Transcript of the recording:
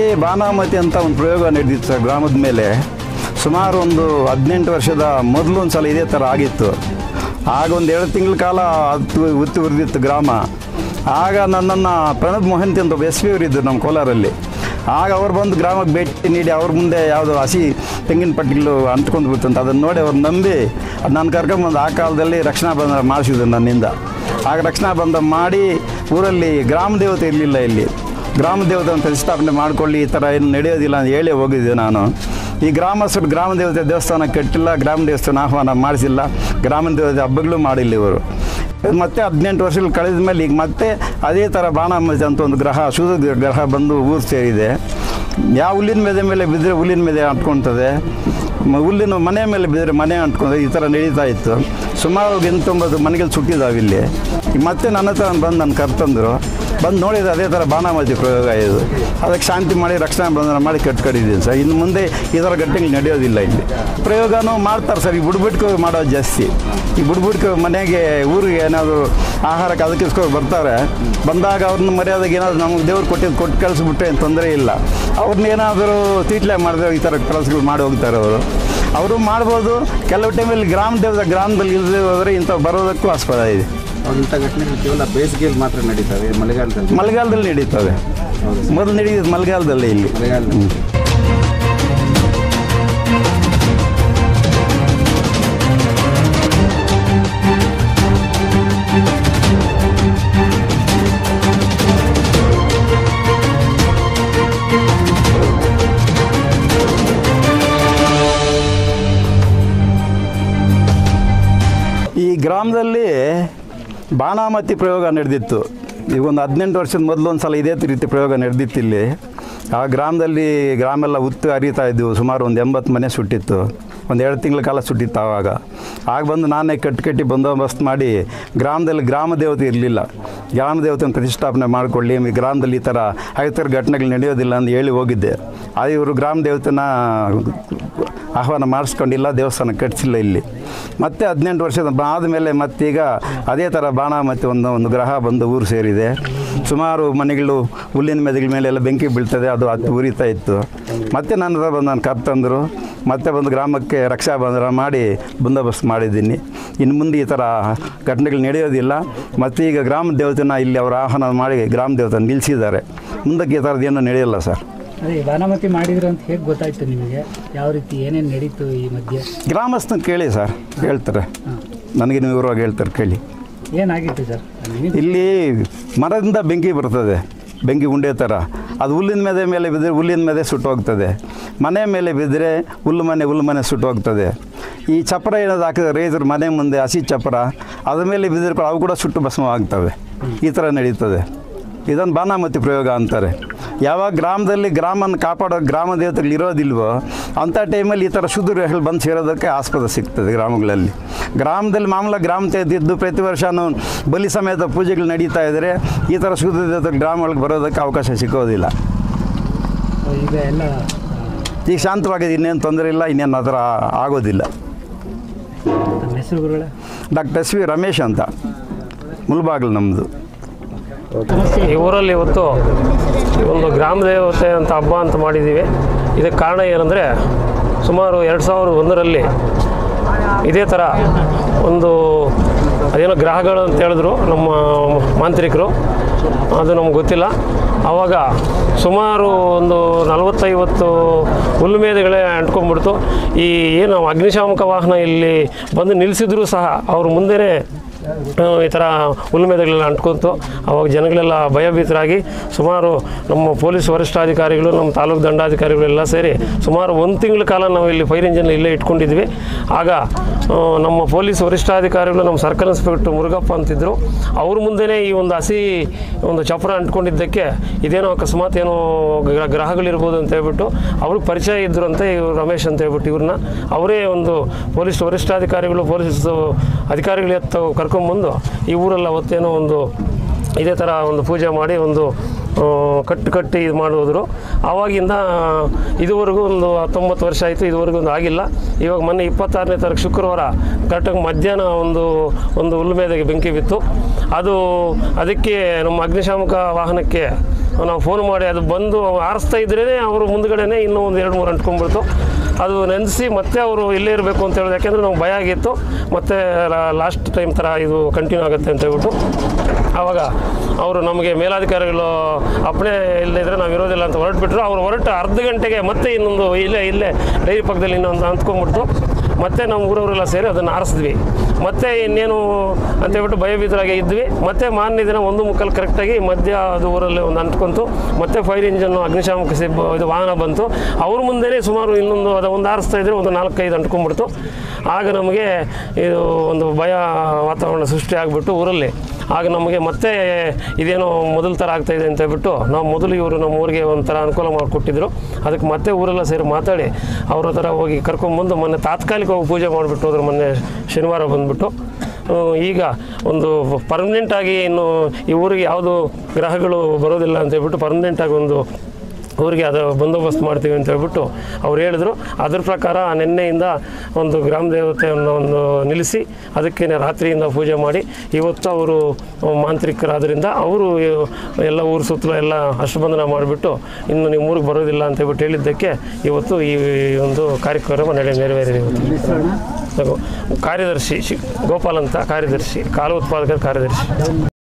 ಬಾನಾಮತಿ ಅಂತ ಒಂದು ಪ್ರಯೋಗ ನಡೆದಿತ್ತು ಸರ್ ಗ್ರಾಮದ ಮೇಲೆ ಸುಮಾರು ಒಂದು ಹದಿನೆಂಟು ವರ್ಷದ ಮೊದಲು ಒಂದು ಸಲ ಇದೇ ಥರ ಆಗಿತ್ತು ಆಗ ಒಂದು ಎರಡು ತಿಂಗಳ ಕಾಲ ಹತ್ತು ಉತ್ತಿ ಉರಿದಿತ್ತು ಗ್ರಾಮ ಆಗ ನನ್ನನ್ನು ಪ್ರಣಬ್ ಮೊಹಂತಿ ಅಂತ ಒಬ್ಬ ಎಸ್ ಪಿ ಅವರಿದ್ದರು ನಮ್ಮ ಕೋಲಾರಲ್ಲಿ ಆಗ ಅವ್ರು ಬಂದು ಗ್ರಾಮಕ್ಕೆ ಭೇಟಿ ನೀಡಿ ಅವ್ರ ಮುಂದೆ ಯಾವುದೋ ಹಸಿ ತೆಂಗಿನ ಪಟ್ಟಿಗಳು ಅಂಟ್ಕೊಂಡು ಬಿಡ್ತಂತ ಅದನ್ನು ನೋಡಿ ಅವ್ರು ನಂಬಿ ಅದು ನಾನು ಕರ್ಕೊಂಬಂದು ಆ ಕಾಲದಲ್ಲಿ ರಕ್ಷಣಾ ಬಂಧನ ಮಾಡಿಸಿದ್ರು ನನ್ನಿಂದ ಆಗ ರಕ್ಷಣಾ ಬಂಧ ಮಾಡಿ ಊರಲ್ಲಿ ಗ್ರಾಮ ದೇವತೆ ಇರಲಿಲ್ಲ ಇಲ್ಲಿ ಗ್ರಾಮ ದೇವತೆಯನ್ನು ಪ್ರತಿಷ್ಠಾಪನೆ ಮಾಡಿಕೊಳ್ಳಿ ಈ ಥರ ಏನು ನಡೆಯೋದಿಲ್ಲ ಅಂತ ಹೇಳಿ ಹೋಗಿದ್ದೆ ನಾನು ಈ ಗ್ರಾಮಸ್ಥರು ಗ್ರಾಮ ದೇವತೆ ದೇವಸ್ಥಾನ ಕಟ್ಟಿಲ್ಲ ಗ್ರಾಮ ದೇವಸ್ಥಾನ ಆಹ್ವಾನ ಮಾಡಿಸಿಲ್ಲ ಗ್ರಾಮ ದೇವತೆ ಹಬ್ಬಗಳು ಮಾಡಿಲ್ಲ ಇವರು ಮತ್ತೆ ಹದಿನೆಂಟು ವರ್ಷಗಳು ಕಳೆದ ಮೇಲೆ ಈಗ ಮತ್ತೆ ಅದೇ ಥರ ಬಾಣಾಮತಿ ಅಂತ ಒಂದು ಗ್ರಹ ಸೂರ್ಯ ಗ್ರಹ ಬಂದು ಊರು ಸೇರಿದೆ ಯಾವ ಹುಲ್ಲಿನ ಮೇಲೆ ಮೇಲೆ ಬಿದ್ದರೆ ಹುಲ್ಲಿನ ಮೇಲೆ ಅಂಟ್ಕೊಳ್ತದೆ ಮ- ಹುಲ್ಲಿನ ಮನೆ ಮೇಲೆ ಬಿದ್ದರೆ ಮನೆ ಅಂಟ್ಕೊಂಡು ಈ ಥರ ನಡೀತಾ ಇತ್ತು ಸುಮಾರು ಎಂಟೊಂಬತ್ತು ಮನೆಗಳು ಸುಟ್ಟಿದ್ದಾವೆ ಇಲ್ಲಿ ಈಗ ಮತ್ತೆ ನನ್ನ ಹತ್ರ ಬಂದು ನನ್ನ ಕರ್ತಂದರು ಬಂದು ನೋಡಿದ್ರೆ ಅದೇ ಥರ ಬಾಣಾಮತಿ ಪ್ರಯೋಗ ಇದು ಅದಕ್ಕೆ ಶಾಂತಿ ಮಾಡಿ ರಕ್ಷಣಾ ಬಂಧನ ಮಾಡಿ ಕಟ್ಕೊಂಡಿದ್ದೀನಿ ಸರ್ ಇನ್ನು ಮುಂದೆ ಈ ಥರ ಘಟನೆಗಳು ನಡೆಯೋದಿಲ್ಲ ಇಲ್ಲಿ ಪ್ರಯೋಗನೂ ಮಾಡ್ತಾರೆ ಸರ್ ಈ ಬುಡ್ಬಿಟ್ಕೊ ಮಾಡೋದು ಜಾಸ್ತಿ ಈ ಬುಡ್ಬಿಟ್ಕೊ ಮನೆಗೆ ಊರಿಗೆ ಏನಾದರೂ ಆಹಾರಕ್ಕೆ ಅದಕ್ಕಿಸ್ಕೊ ಬರ್ತಾರೆ ಬಂದಾಗ ಅವ್ರನ್ನ ಮರ್ಯಾದೆಗೆ ಏನಾದರೂ ನಮಗೆ ದೇವ್ರು ಕೊಟ್ಟಿದ್ದು ಕೊಟ್ಟು ಕಳಿಸ್ಬಿಟ್ರೆ ಏನು ತೊಂದರೆ ಇಲ್ಲ ಅವ್ರನ್ನ ಏನಾದರೂ ತೀಟ್ಲೆ ಮಾಡಿದ್ರೆ ಈ ಥರ ಕೆಲಸಗಳು ಮಾಡಿ ಹೋಗ್ತಾರೆ ಅವರು ಅವರು ಮಾಡ್ಬೋದು ಕೆಲವು ಟೈಮಲ್ಲಿ ಗ್ರಾಮ ದೇವದ ಗ್ರಾಮದಲ್ಲಿ ಇಲ್ಲದೆ ಹೋದರೆ ಇಂಥ ಬರೋದಕ್ಕೂ ಆಸ್ಪದ ಇದೆ ಅವಾಗ ಇಂಥ ಘಟನೆಗಳು ಕೇವಲ ಬೇಸಿಗೆಯಲ್ಲಿ ಮಾತ್ರ ನಡೀತವೆ ಮಳೆಗಾಲದಲ್ಲಿ ಮಳೆಗಾಲದಲ್ಲಿ ನಡೀತವೆ ಮೊದಲು ನಡೀತಿದ್ದು ಮಳೆಗಾಲದಲ್ಲಿ ಇಲ್ಲಿ ಮಳೆಗಾಲದಲ್ಲಿ ಈ ಗ್ರಾಮದಲ್ಲಿ ಬಾಣಾಮತಿ ಪ್ರಯೋಗ ನಡೆದಿತ್ತು ಈಗ ಒಂದು ಹದಿನೆಂಟು ವರ್ಷದ ಮೊದಲು ಒಂದು ಸಲ ಇದೇ ರೀತಿ ಪ್ರಯೋಗ ನಡೆದಿತ್ತು ಇಲ್ಲಿ ಆ ಗ್ರಾಮದಲ್ಲಿ ಗ್ರಾಮ ಎಲ್ಲ ಉತ್ತು ಹರಿತಾ ಇದ್ದವು ಸುಮಾರು ಒಂದು ಎಂಬತ್ತು ಮನೆ ಸುಟ್ಟಿತ್ತು ಒಂದು ಎರಡು ತಿಂಗಳ ಕಾಲ ಸುಟ್ಟಿತ್ತು ಆವಾಗ ಆಗ ಬಂದು ನಾನೇ ಕಟ್ಟಿ ಕಟ್ಟಿ ಬಂದೋಬಸ್ತ್ ಮಾಡಿ ಗ್ರಾಮದಲ್ಲಿ ಗ್ರಾಮ ದೇವತೆ ಇರಲಿಲ್ಲ ಗ್ರಾಮ ದೇವತೆಯನ್ನು ಪ್ರತಿಷ್ಠಾಪನೆ ಮಾಡಿಕೊಳ್ಳಿ ಈ ಗ್ರಾಮದಲ್ಲಿ ಈ ಥರ ಐತರ ಘಟನೆಗಳು ನಡೆಯೋದಿಲ್ಲ ಅಂತ ಹೇಳಿ ಹೋಗಿದ್ದೆ ಅದು ಇವರು ಗ್ರಾಮ ದೇವತೆನ ಆಹ್ವಾನ ಮಾಡಿಸ್ಕೊಂಡಿಲ್ಲ ದೇವಸ್ಥಾನ ಕಟ್ಟಿಸಿಲ್ಲ ಇಲ್ಲಿ ಮತ್ತೆ ಹದಿನೆಂಟು ವರ್ಷದ ಆದಮೇಲೆ ಮತ್ತೀಗ ಅದೇ ಥರ ಬಾಣ ಮತ್ತು ಒಂದು ಒಂದು ಗ್ರಹ ಬಂದು ಊರು ಸೇರಿದೆ ಸುಮಾರು ಮನೆಗಳು ಹುಲ್ಲಿನ ಮೆದಗಳ ಮೇಲೆ ಎಲ್ಲ ಬೆಂಕಿ ಬೀಳ್ತದೆ ಅದು ಅದು ಉರಿತಾ ಇತ್ತು ಮತ್ತೆ ನನ್ನ ಹತ್ರ ಬಂದು ನಾನು ಕರ್ತಂದರು ಮತ್ತೆ ಬಂದು ಗ್ರಾಮಕ್ಕೆ ರಕ್ಷಾ ಬಂಧನ ಮಾಡಿ ಬಂದೋಬಸ್ತ್ ಮಾಡಿದ್ದೀನಿ ಇನ್ನು ಮುಂದೆ ಈ ಥರ ಘಟನೆಗಳು ನಡೆಯೋದಿಲ್ಲ ಮತ್ತು ಈಗ ಗ್ರಾಮ ದೇವತೆನ ಇಲ್ಲಿ ಅವರು ಆಹ್ವಾನ ಮಾಡಿ ಗ್ರಾಮ ದೇವತೆ ನಿಲ್ಲಿಸಿದ್ದಾರೆ ಮುಂದಕ್ಕೆ ಈ ಥರದ್ದು ಏನೂ ನಡೆಯಲ್ಲ ಸರ್ ಅದೇ ಬಾನಾಮತಿ ಮಾಡಿದ್ರು ಅಂತ ಹೇಗೆ ಗೊತ್ತಾಯ್ತು ನಿಮಗೆ ಯಾವ ರೀತಿ ಏನೇನು ನಡೀತು ಈ ಮಧ್ಯೆ ಗ್ರಾಮಸ್ಥನ ಕೇಳಿ ಸರ್ ಹೇಳ್ತಾರೆ ನನಗೆ ನೀವು ವಿವರವಾಗಿ ಹೇಳ್ತಾರೆ ಕೇಳಿ ಏನಾಗಿತ್ತು ಸರ್ ನಿಮಗೆ ಇಲ್ಲಿ ಮರದಿಂದ ಬೆಂಕಿ ಬರ್ತದೆ ಬೆಂಕಿ ಉಂಡೆ ಥರ ಅದು ಹುಲ್ಲಿನ ಮೇಲೆ ಮೇಲೆ ಬಿದ್ದರೆ ಹುಲ್ಲಿನ ಮೇಲೆ ಸುಟ್ಟು ಹೋಗ್ತದೆ ಮನೆ ಮೇಲೆ ಬಿದ್ದರೆ ಹುಲ್ಲು ಮನೆ ಹುಲ್ಲು ಮನೆ ಸುಟ್ಟು ಹೋಗ್ತದೆ ಈ ಚಪ್ಪರ ಏನಾದ್ರು ಹಾಕಿದ್ರೆ ರೈತರು ಮನೆ ಮುಂದೆ ಹಸಿ ಚಪ್ಪರ ಅದ್ರ ಮೇಲೆ ಬಿದ್ದರೆ ಕೂಡ ಅವು ಕೂಡ ಸುಟ್ಟು ಭಸ್ಮ ಆಗ್ತವೆ ಈ ಥರ ನಡೀತದೆ ಇದನ್ನು ಬಾನಾಮತಿ ಪ್ರಯೋಗ ಅಂತಾರೆ ಯಾವಾಗ ಗ್ರಾಮದಲ್ಲಿ ಗ್ರಾಮನ ಕಾಪಾಡೋ ಗ್ರಾಮ ದೇವತೆಗಳು ಇರೋದಿಲ್ವೋ ಅಂಥ ಟೈಮಲ್ಲಿ ಈ ಥರ ಶುದ್ಧಗಳು ಬಂದು ಸೇರೋದಕ್ಕೆ ಆಸ್ಪದ ಸಿಗ್ತದೆ ಗ್ರಾಮಗಳಲ್ಲಿ ಗ್ರಾಮದಲ್ಲಿ ಮಾಮೂಲ ಗ್ರಾಮ ತೆಗೆದಿದ್ದು ಪ್ರತಿ ವರ್ಷವೂ ಬಲಿ ಸಮೇತ ಪೂಜೆಗಳು ನಡೀತಾ ಇದ್ದರೆ ಈ ಥರ ಶುದ್ಧ ದೇವತೆ ಗ್ರಾಮಗಳಿಗೆ ಬರೋದಕ್ಕೆ ಅವಕಾಶ ಸಿಗೋದಿಲ್ಲ ಈಗ ಎಲ್ಲ ಈಗ ಶಾಂತವಾಗಿದೆ ಇನ್ನೇನು ತೊಂದರೆ ಇಲ್ಲ ಇನ್ನೇನು ಆ ಥರ ಆಗೋದಿಲ್ಲ ನಮ್ಮ ಹೆಸರು ಗುರುಗಳೇ ಡಾಕ್ಟರ್ ಎಸ್ ವಿ ರಮೇಶ್ ಅಂತ ಮುಲ್ಬಾಗ್ಲು ನಮ್ಮದು ಈ ಊರಲ್ಲಿ ಇವತ್ತು ಒಂದು ಗ್ರಾಮ ದೇವತೆ ಅಂತ ಹಬ್ಬ ಅಂತ ಮಾಡಿದ್ದೀವಿ ಇದಕ್ಕೆ ಕಾರಣ ಏನಂದರೆ ಸುಮಾರು ಎರಡು ಸಾವಿರದ ಒಂದರಲ್ಲಿ ಇದೇ ಥರ ಒಂದು ಅದೇನೋ ಗ್ರಹಗಳು ಅಂತ ಹೇಳಿದ್ರು ನಮ್ಮ ಮಾಂತ್ರಿಕರು ಅದು ನಮ್ಗೆ ಗೊತ್ತಿಲ್ಲ ಆವಾಗ ಸುಮಾರು ಒಂದು ನಲವತ್ತೈವತ್ತು ಹುಲ್ಲುಮೇದಗಳೇ ಅಂಟ್ಕೊಂಡ್ಬಿಡ್ತು ಈ ಏನು ಅಗ್ನಿಶಾಮಕ ವಾಹನ ಇಲ್ಲಿ ಬಂದು ನಿಲ್ಲಿಸಿದ್ರು ಸಹ ಅವ್ರ ಮುಂದೆನೇ ಆ, ಈ ಥರ ಹುಲ್ಲುಮೇದಗಳೆಲ್ಲ ಅಂಟ್ಕೊಂತು ಅವಾಗ ಜನಗಳೆಲ್ಲ ಭಯಭೀತರಾಗಿ ಸುಮಾರು ನಮ್ಮ ಪೊಲೀಸ್ ವರಿಷ್ಠಾಧಿಕಾರಿಗಳು ನಮ್ಮ ತಾಲೂಕು ದಂಡಾಧಿಕಾರಿಗಳು ಎಲ್ಲ ಸೇರಿ ಸುಮಾರು ಒಂದು ತಿಂಗಳ ಕಾಲ ನಾವು ಇಲ್ಲಿ ಫೈರ್ ಇಂಜಿನ್ ಇಲ್ಲೇ ಇಟ್ಕೊಂಡಿದ್ವಿ ಆಗ ಆ, ನಮ್ಮ ಪೊಲೀಸ್ ವರಿಷ್ಠಾಧಿಕಾರಿಗಳು ನಮ್ಮ ಸರ್ಕಲ್ ಇನ್ಸ್ಪೆಕ್ಟರ್ ಮುರುಗಪ್ಪ ಅಂತಿದ್ದರು ಅವ್ರ ಮುಂದೆನೇ ಈ ಒಂದು ಹಸಿ ಒಂದು ಚಪ್ರ ಅಂಟ್ಕೊಂಡಿದ್ದಕ್ಕೆ ಇದೇನೋ ಅಕಸ್ಮಾತ್ ಏನೋ ಗ್ರ- ಗ್ರಹಗಳಿರ್ಬೋದು ಅಂತ ಹೇಳ್ಬಿಟ್ಟು ಅವ್ರಿಗೆ ಪರಿಚಯ ಇದ್ದರು ಅಂತ ಇವ್ರು ರಮೇಶ್ ಅಂತ ಹೇಳ್ಬಿಟ್ಟು ಇವ್ರನ್ನ ಅವರೇ ಒಂದು ಪೊಲೀಸ್ ವರಿಷ್ಠಾಧಿಕಾರಿಗಳು ಪೊಲೀಸ್ ಅಧಿಕಾರಿಗಳು ಎತ್ತ ಕರ್ಕೊಂಬಂದು ಈ ಊರಲ್ಲಿ ಅವತ್ತೇನೋ ಒಂದು ಇದೇ ಥರ ಒಂದು ಪೂಜೆ ಮಾಡಿ ಒಂದು ಆ, ಕಟ್ಟು ಕಟ್ಟಿ ಇದು ಮಾಡೋದ್ರು ಆವಾಗಿಂದ ಇದುವರೆಗೂ ಒಂದು ಹತ್ತೊಂಬತ್ತು ವರ್ಷ ಆಯಿತು ಇದುವರೆಗೂ ಒಂದು ಆಗಿಲ್ಲ ಇವಾಗ ಮೊನ್ನೆ ಇಪ್ಪತ್ತಾರನೇ ತಾರೀಕು ಶುಕ್ರವಾರ ಕರೆಕ್ಟಾಗಿ ಮಧ್ಯಾಹ್ನ ಒಂದು ಒಂದು ಹುಲ್ಮೇದೆಗೆ ಬೆಂಕಿ ಬಿತ್ತು ಅದು ಅದಕ್ಕೆ ನಮ್ಮ ಅಗ್ನಿಶಾಮಕ ವಾಹನಕ್ಕೆ ನಾವು ಫೋನ್ ಮಾಡಿ ಅದು ಬಂದು ಆರಿಸ್ತಾ ಇದ್ರೇ ಅವರು ಮುಂದ್ಗಡೆನೇ ಇನ್ನೂ ಒಂದು ಎರಡು ಮೂರು ಅಂಟ್ಕೊಂಡ್ಬಿಡ್ತು ಅದು ನೆನೆಸಿ ಮತ್ತೆ ಅವರು ಇಲ್ಲೇ ಇರಬೇಕು ಅಂತ ಹೇಳಿದ್ರು ಯಾಕೆಂದರೆ ನಮ್ಗೆ ಭಯ ಆಗಿತ್ತು ಮತ್ತು ಲಾಸ್ಟ್ ಟೈಮ್ ಥರ ಇದು ಕಂಟಿನ್ಯೂ ಆಗುತ್ತೆ ಅಂತ ಹೇಳ್ಬಿಟ್ಟು ಆವಾಗ ಅವರು ನಮಗೆ ಮೇಲಾಧಿಕಾರಿಗಳು ಅಪ್ಪಣೆ ಇಲ್ಲದಿದ್ದರೆ ನಾವು ಇರೋದಿಲ್ಲ ಅಂತ ಹೊರಟ್ಬಿಟ್ರು ಅವ್ರು ಹೊರಟು ಅರ್ಧ ಗಂಟೆಗೆ ಮತ್ತೆ ಇನ್ನೊಂದು ಇಲ್ಲೇ ಇಲ್ಲೇ ಡೈರಿ ಪಕ್ಕದಲ್ಲಿ ಇನ್ನೊಂದು ಅಂತ್ಕೊಂಡ್ಬಿಡ್ತು ಮತ್ತೆ ನಮ್ಮ ಊರವರೆಲ್ಲ ಸೇರಿ ಅದನ್ನು ಆರಿಸಿದ್ವಿ ಮತ್ತೆ ಇನ್ನೇನು ಅಂತ ಹೇಳ್ಬಿಟ್ಟು ಭಯಭೀತರಾಗಿ ಇದ್ವಿ ಮತ್ತೆ ಮಾರನೇ ದಿನ ಒಂದು ಮುಕ್ಕಲ್ ಕರೆಕ್ಟಾಗಿ ಮಧ್ಯ ಅದು ಊರಲ್ಲಿ ಒಂದು ಅಂಟ್ಕೊಂತು ಮತ್ತೆ ಫೈರ್ ಇಂಜನ್ನು ಅಗ್ನಿಶಾಮಕ ಸಿಬ್ಬ ಇದು ವಾಹನ ಬಂತು ಅವ್ರ ಮುಂದೆನೇ ಸುಮಾರು ಇನ್ನೊಂದು ಅದು ಒಂದು ಆರಿಸ್ತಾ ಇದ್ರೆ ಒಂದು ನಾಲ್ಕೈದು ಅಂಟ್ಕೊಂಡ್ಬಿಡ್ತು ಆಗ ನಮಗೆ ಇದು ಒಂದು ಭಯ ವಾತಾವರಣ ಸೃಷ್ಟಿ ಆಗಿಬಿಟ್ಟು ಊರಲ್ಲಿ ಆಗ ನಮಗೆ ಮತ್ತೆ ಇದೇನೋ ಮೊದಲ ಥರ ಆಗ್ತಾ ಇದೆ ಅಂತ ಹೇಳ್ಬಿಟ್ಟು ನಾವು ಮೊದಲು ಇವರು ನಮ್ಮ ಊರಿಗೆ ಒಂಥರ ಅನುಕೂಲ ಮಾಡಿಕೊಟ್ಟಿದ್ರು ಅದಕ್ಕೆ ಮತ್ತೆ ಊರೆಲ್ಲ ಸೇರಿ ಮಾತಾಡಿ ಅವ್ರ ಹತ್ರ ಹೋಗಿ ಕರ್ಕೊಂಬಂದು ಮೊನ್ನೆ ತಾತ್ಕಾಲಿಕವಾಗಿ ಪೂಜೆ ಮಾಡಿಬಿಟ್ಟು ಹೋದ್ರು ಮೊನ್ನೆ ಶನಿವಾರ ಬಂದುಬಿಟ್ಟು ಈಗ ಒಂದು ಪರ್ಮನೆಂಟಾಗಿ ಇನ್ನು ಈ ಊರಿಗೆ ಯಾವುದು ಗ್ರಹಗಳು ಬರೋದಿಲ್ಲ ಅಂತ ಹೇಳ್ಬಿಟ್ಟು ಪರ್ಮನೆಂಟಾಗಿ ಒಂದು ಊರಿಗೆ ಅದು ಬಂದೋಬಸ್ತ್ ಮಾಡ್ತೀವಿ ಅಂತ ಹೇಳ್ಬಿಟ್ಟು ಅವ್ರು ಹೇಳಿದ್ರು ಅದ್ರ ಪ್ರಕಾರ ನಿನ್ನೆಯಿಂದ ಒಂದು ಗ್ರಾಮ ದೇವತೆಯನ್ನು ಒಂದು ನಿಲ್ಲಿಸಿ ಅದಕ್ಕೆ ರಾತ್ರಿಯಿಂದ ಪೂಜೆ ಮಾಡಿ ಇವತ್ತು ಅವರು ಮಾಂತ್ರಿಕರಾದ್ರಿಂದ ಅವರು ಎಲ್ಲ ಊರು ಸುತ್ತಲೂ ಎಲ್ಲ ಅಷ್ಟಬಂಧನ ಮಾಡಿಬಿಟ್ಟು ಇನ್ನು ನೀವು ಊರಿಗೆ ಬರೋದಿಲ್ಲ ಅಂತ ಹೇಳ್ಬಿಟ್ಟು ಹೇಳಿದ್ದಕ್ಕೆ ಇವತ್ತು ಈ ಒಂದು ಕಾರ್ಯಕ್ರಮ ನಡೆ ನೆರವೇರಿದೆ ಇವತ್ತು ಕಾರ್ಯದರ್ಶಿ ಶಿ- ಗೋಪಾಲ್ ಅಂತ ಕಾರ್ಯದರ್ಶಿ ಕಾಲು ಉತ್ಪಾದಕರ ಕಾರ್ಯದರ್ಶಿ